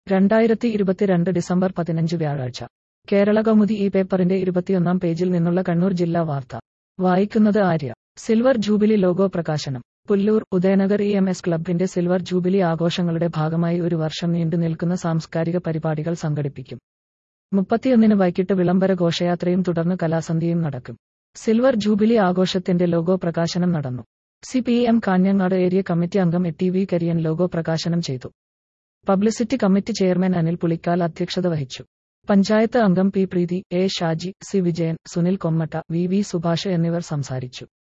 രണ്ടായിരത്തി ഇരുപത്തിരണ്ട് ഡിസംബർ പതിനഞ്ച് വ്യാഴാഴ്ച കേരള കൗമുദി ഈ പേപ്പറിന്റെ ഇരുപത്തിയൊന്നാം പേജിൽ നിന്നുള്ള കണ്ണൂർ ജില്ലാ വാർത്ത വായിക്കുന്നത് ആര്യ സിൽവർ ജൂബിലി ലോഗോ പ്രകാശനം Pullur Udayanagar E M S ക്ലബിന്റെ സിൽവർ ജൂബിലി ആഘോഷങ്ങളുടെ ഭാഗമായി ഒരു വർഷം നീണ്ടു നിൽക്കുന്ന സാംസ്കാരിക പരിപാടികൾ സംഘടിപ്പിക്കും മുപ്പത്തിയൊന്നിന് വൈകിട്ട് വിളംബര ഘോഷയാത്രയും തുടർന്ന് കലാസന്ധ്യയും നടക്കും സിൽവർ ജൂബിലി ആഘോഷത്തിന്റെ ലോഗോ പ്രകാശനം നടന്നു C P M Kanhangad area committee അംഗം A T V Kariyan logo പ്രകാശനം ചെയ്തു publicity committee chairman Anil Pulikkal അധ്യക്ഷത വഹിച്ചു പഞ്ചായത്ത് അംഗം P Preethi A Shaji C Vijayan Sunil Kommatta V V Subhash എന്നിവർ സംസാരിച്ചു